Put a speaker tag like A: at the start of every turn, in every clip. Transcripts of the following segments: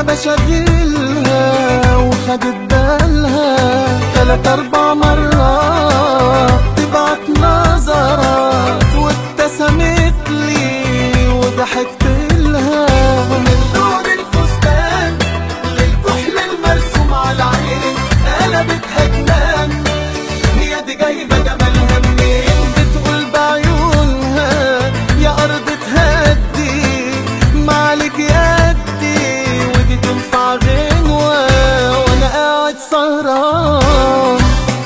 A: بشغلها وخدت بالها تلات اربع مرات تبعت نظرات وابتسمت لي وضحكت لها ومن لون الفستان للكحل المرسوم على العين قلبتها جنان هي دي جايبه جمالها منين بتقول بعيونها يا ارض تهدي مالك يدي ودي تنفع غنوه وانا قاعد سهران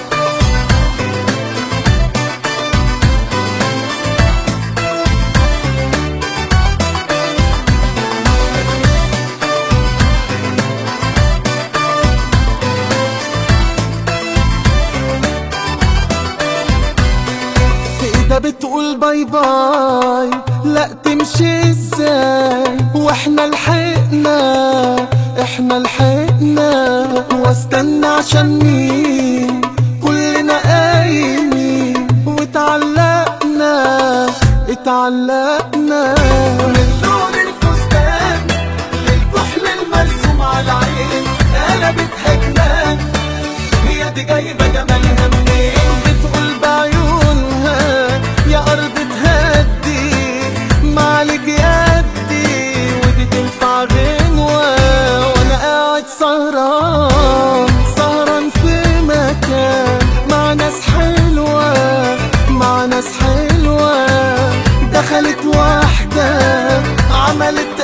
A: كده بتقول باي باي لا تمشي ازاي واحنا لحقنا احنا لحقنا واستنى عشان مين كلنا قايمين واتعلقنا اتعلقنا من لون الفستان للكحل المرسوم على العين قلبتها جنان هي دي جايبه جمالها منين بتقول بعيونها يا ارض تهدي مالك يدي ودي تنفع غنوه وانا قاعد سهران سهران في مكان مع ناس حلوه مع ناس حلوه دخلت واحده عملت